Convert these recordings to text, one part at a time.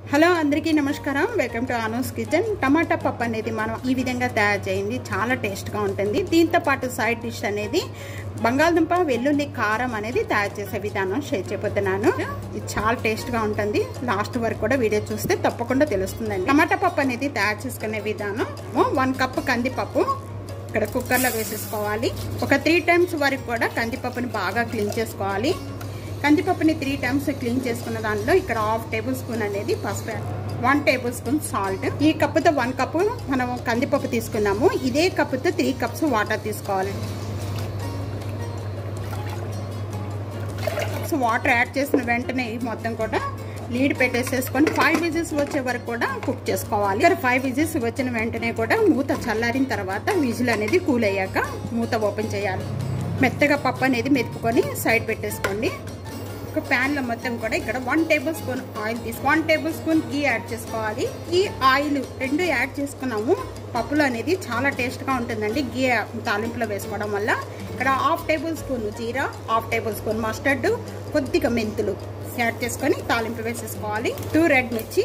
hello అందరికీ నమస్కారం welcome to Anu's kitchen టమాటా పప్పు అనేది మనం ఈ విధంగా తయారు చేయండి చాలా టేస్ట్గా ఉంటుంది దీంతో పాటు సైడ్ డిష్ అనేది బంగాళదుంప వెల్లుల్లి కారం అనేది తయారు చేసే విధానం షేర్ చేయబోతున్నాను ఇది చాలా టేస్ట్గా ఉంటుంది లాస్ట్ వరకు కూడా వీడియో చూస్తే తప్పకుండా తెలుస్తుందండి టమాటా పప్పు అనేది తయారు చేసుకునే విధానం వన్ కప్ కందిపప్పు ఇక్కడ కుక్కర్లో వేసేసుకోవాలి ఒక త్రీ టైమ్స్ వరకు కూడా కందిపప్పుని బాగా క్లీన్ చేసుకోవాలి కందిపప్పుని త్రీ టైమ్స్ క్లీన్ చేసుకున్న దాంట్లో ఇక్కడ హాఫ్ టేబుల్ స్పూన్ అనేది పసుపు వన్ టేబుల్ స్పూన్ సాల్ట్ ఈ కప్పుతో వన్ కప్పు మనం కందిపప్పు తీసుకున్నాము ఇదే కప్పుతో త్రీ కప్స్ వాటర్ తీసుకోవాలి సో వాటర్ యాడ్ చేసిన వెంటనే మొత్తం కూడా లీడ్ పెట్టేసేసుకొని ఫైవ్ విజిల్స్ వచ్చే వరకు కూడా కుక్ చేసుకోవాలి ఇక్కడ ఫైవ్ విజిల్స్ వచ్చిన వెంటనే కూడా మూత చల్లారిన తర్వాత విజిల్ అనేది కూల్ అయ్యాక మూత ఓపెన్ చేయాలి మెత్తగా పప్పు అనేది మెతుపుకొని సైడ్ పెట్టేసుకోండి ఒక ప్యాన్లో మొత్తం కూడా ఇక్కడ వన్ టేబుల్ స్పూన్ ఆయిల్ తీసి one tablespoon ghee add చేసుకోవాలి ఈ ఆయిల్ రెండు యాడ్ చేసుకున్నాము పప్పులు అనేది చాలా టేస్ట్గా ఉంటుందండి గీ తాలింపులో వేసుకోవడం వల్ల ఇక్కడ half tablespoon jeera half tablespoon mustard కొద్దిగా మెంతులు యాడ్ చేసుకొని తాలింపు వేసేసుకోవాలి టూ రెడ్ మిర్చి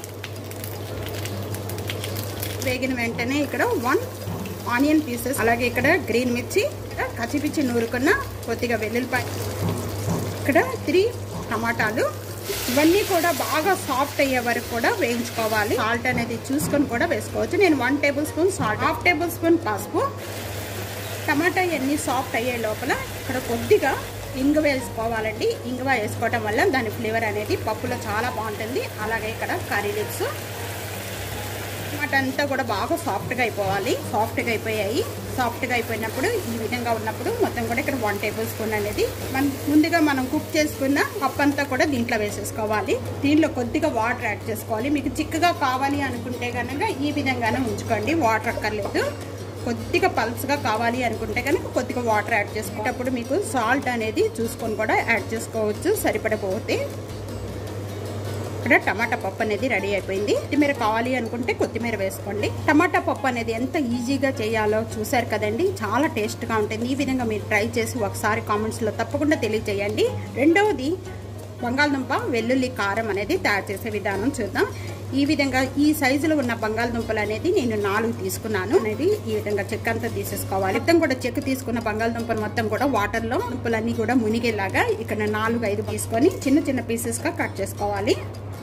వేగిన వెంటనే ఇక్కడ వన్ ఆనియన్ పీసెస్ అలాగే ఇక్కడ గ్రీన్ మిర్చి కచ్చిపిచ్చి నూరుకున్న కొద్దిగా వెల్లుల్లిపాయ ఇక్కడ త్రీ టమాటాలు ఇవన్నీ కూడా బాగా సాఫ్ట్ అయ్యే వరకు కూడా వేయించుకోవాలి సాల్ట్ అనేది చూసుకొని కూడా వేసుకోవచ్చు నేను one tablespoon salt half tablespoon పసుపు టమాటా ఇవన్నీ సాఫ్ట్ అయ్యే లోపల ఇక్కడ కొద్దిగా ఇంగువ వేసుకోవాలండి ఇంగువ వేసుకోవటం వల్ల దాని ఫ్లేవర్ అనేది పప్పులో చాలా బాగుంటుంది అలాగే ఇక్కడ కర్రీ లిప్స్ టమాటా అంతా కూడా బాగా సాఫ్ట్గా అయిపోవాలి సాఫ్ట్గా అయిపోయాయి సాఫ్ట్గా అయిపోయినప్పుడు ఈ విధంగా ఉన్నప్పుడు మొత్తం కూడా ఇక్కడ వన్ టేబుల్ స్పూన్ అనేది మన ముందుగా మనం కుక్ చేసుకున్న పప్పు అంతా కూడా దీంట్లో వేసేసుకోవాలి దీంట్లో కొద్దిగా వాటర్ యాడ్ చేసుకోవాలి మీకు చిక్కగా కావాలి అనుకుంటే కనుక ఈ విధంగానే ఉంచుకోండి వాటర్ అక్కర్లేదు కొద్దిగా పల్స్గా కావాలి అనుకుంటే కనుక కొద్దిగా వాటర్ యాడ్ చేసుకునేటప్పుడు మీకు సాల్ట్ అనేది చూసుకొని కూడా యాడ్ చేసుకోవచ్చు సరిపడపోతే ఇక్కడ టమాటా పప్పు అనేది రెడీ అయిపోయింది కొత్తిమీర కావాలి అనుకుంటే కొత్తిమీర వేసుకోండి టమాటా పప్పు అనేది ఎంత ఈజీగా చేయాలో చూసారు కదండి చాలా టేస్ట్గా ఉంటుంది ఈ విధంగా మీరు ట్రై చేసి ఒకసారి కామెంట్స్లో తప్పకుండా తెలియజేయండి రెండవది బంగాళదుంప వెల్లుల్లి కారం అనేది తయారు చేసే విధానం చూద్దాం ఈ విధంగా ఈ సైజులో ఉన్న బంగాళదుంపలు అనేది నేను నాలుగు తీసుకున్నాను అనేది ఈ విధంగా చెక్క అంతా తీసేసుకోవాలి మొత్తం కూడా చెక్క తీసుకున్న బంగాళదుంపలు మొత్తం కూడా వాటర్లో దుంపలన్నీ కూడా మునిగేలాగా ఇక్కడ నాలుగు ఐదు తీసుకొని చిన్న చిన్న పీసెస్గా కట్ చేసుకోవాలి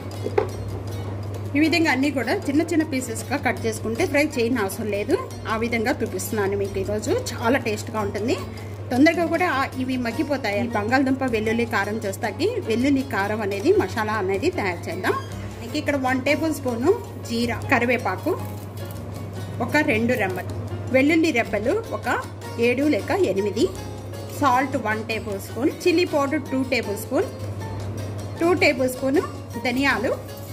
ఈ విధంగా అన్నీ కూడా చిన్న చిన్న పీసెస్గా కట్ చేసుకుంటే ఫ్రై చేయని అవసరం లేదు ఆ విధంగా చూపిస్తున్నాను మీకు ఈరోజు చాలా టేస్ట్గా ఉంటుంది తొందరగా కూడా ఇవి మగ్గిపోతాయి బంగాళదుంప వెల్లుల్లి కారం చేస్తాకి వెల్లుల్లి కారం అనేది మసాలా అనేది తయారు చేద్దాం ఇక్కడ వన్ టేబుల్ స్పూను జీరా కరివేపాకు ఒక రెండు రెమ్మలు వెల్లుల్లి రెబ్బలు ఒక ఏడు లేక ఎనిమిది salt one tablespoon chilli powder two tablespoon two tablespoon ధనియాలు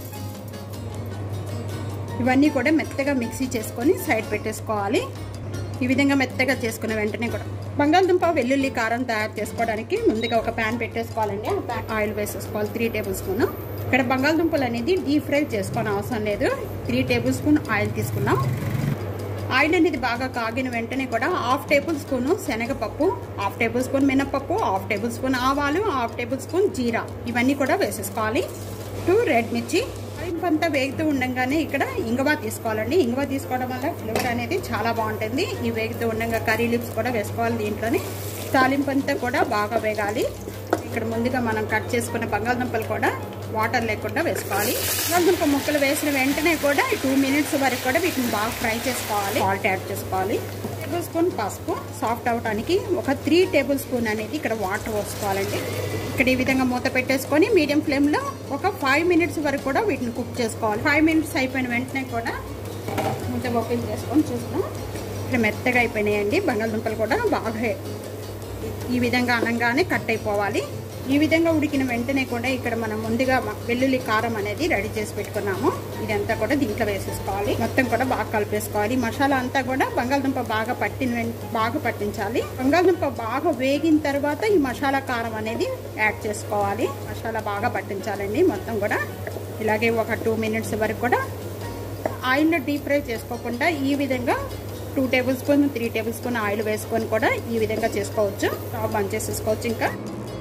ఇవన్నీ కూడా మెత్తగా మిక్సీ చేసుకొని సైడ్ పెట్టేసుకోవాలి ఈ విధంగా మెత్తగా చేసుకున్న వెంటనే కూడా బంగాళదుంప వెల్లుల్లి కారం తయారు చేసుకోవడానికి ముందుగా ఒక ప్యాన్ పెట్టేసుకోవాలండి ఆ ప్యాన్ ఆయిల్ వేసేసుకోవాలి త్రీ టేబుల్ స్పూన్ ఇక్కడ బంగాళదుంపలు అనేది డీప్ ఫ్రై చేసుకోని అవసరం లేదు త్రీ టేబుల్ స్పూన్ ఆయిల్ తీసుకున్నాం ఆయిల్ అనేది బాగా కాగిన వెంటనే కూడా హాఫ్ టేబుల్ స్పూన్ శనగపప్పు హాఫ్ టేబుల్ స్పూన్ మినపప్పు హాఫ్ టేబుల్ స్పూన్ ఆవాలు హాఫ్ టేబుల్ స్పూన్ జీరా ఇవన్నీ కూడా వేసేసుకోవాలి టూ రెడ్ మిర్చి అంతా వేగుతూ ఉండగానే ఇక్కడ ఇంగవా తీసుకోవాలండి ఇంగవా తీసుకోవడం వల్ల ఫ్లేవర్ అనేది చాలా బాగుంటుంది ఈ వేగుతూ ఉండగా కర్రీ లిప్స్ కూడా వేసుకోవాలి దీంట్లోనే తాలింపు అంతా కూడా బాగా వేగాలి ఇక్కడ ముందుగా మనం కట్ చేసుకున్న బంగాళదుంపలు కూడా వాటర్ లేకుండా వేసుకోవాలి బంగాళదుంప ముక్కలు వేసిన వెంటనే కూడా టూ మినిట్స్ వరకు కూడా వీటిని బాగా ఫ్రై చేసుకోవాలి సాల్ట్ యాడ్ చేసుకోవాలి టేబుల్ స్పూన్ పసుపు సాఫ్ట్ అవడానికి ఒక త్రీ టేబుల్ స్పూన్ అనేది ఇక్కడ వాటర్ పోసుకోవాలండి ఇక్కడ ఈ విధంగా మూత పెట్టేసుకొని మీడియం ఫ్లేమ్లో ఒక ఫైవ్ మినిట్స్ వరకు కూడా వీటిని కుక్ చేసుకోవాలి ఫైవ్ మినిట్స్ అయిపోయిన వెంటనే కూడా మూత ఓపెన్ చేసుకొని చూస్తాం ఇక్కడ మెత్తగా అయిపోయినాయండి బంగాళదుంపలు కూడా బాగా ఈ విధంగా అనగానే కట్ అయిపోవాలి ఈ విధంగా ఉడికిన వెంటనే కూడా ఇక్కడ మనం ముందుగా వెల్లుల్లి కారం అనేది రెడీ చేసి పెట్టుకున్నాము ఇదంతా కూడా దీంట్లో వేసేసుకోవాలి మొత్తం కూడా బాగా కలిపేసుకోవాలి మసాలా అంతా కూడా బంగాళదుంప బాగా పట్టిన బాగా పట్టించాలి బంగాళదుంప బాగా వేగిన తర్వాత ఈ మసాలా కారం అనేది యాడ్ చేసుకోవాలి మసాలా బాగా పట్టించాలండి మొత్తం కూడా ఇలాగే ఒక టూ మినిట్స్ వరకు కూడా ఆయిల్లో డీప్ ఫ్రై చేసుకోకుండా ఈ విధంగా two tablespoon three tablespoon oil వేసుకొని కూడా ఈ విధంగా చేసుకోవచ్చు స్టవ్ బంద్ చేసేసుకోవచ్చు ఇంకా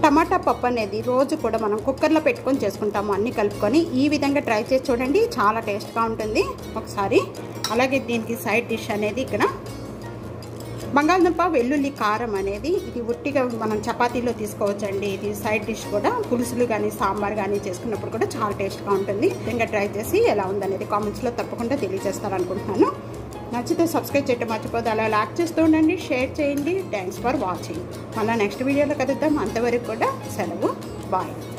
టమాటా పప్పు అనేది రోజు కూడా మనం కుక్కర్లో పెట్టుకొని చేసుకుంటాము అన్నీ కలుపుకొని ఈ విధంగా ట్రై చేసి చూడండి చాలా టేస్ట్గా ఉంటుంది ఒకసారి అలాగే దీనికి సైడ్ డిష్ అనేది ఇక్కడ బంగాళదుంప వెల్లుల్లి కారం అనేది ఇది ఉట్టిగా మనం చపాతీలో తీసుకోవచ్చండి ఇది సైడ్ డిష్ కూడా పులుసులు కానీ సాంబార్ కానీ చేసుకున్నప్పుడు కూడా చాలా టేస్ట్గా ఉంటుంది ఇంకా ట్రై చేసి ఎలా ఉందనేది కామెంట్స్లో తప్పకుండా తెలియజేస్తారనుకుంటున్నాను నచ్చితే సబ్స్క్రైబ్ చేయడం మర్చిపోతే అలా లాక్ చేస్తూ ఉండండి షేర్ చేయండి థ్యాంక్స్ ఫర్ వాచింగ్ మళ్ళీ నెక్స్ట్ వీడియోలో కలుద్దాం అంతవరకు కూడా సెలవు బాయ్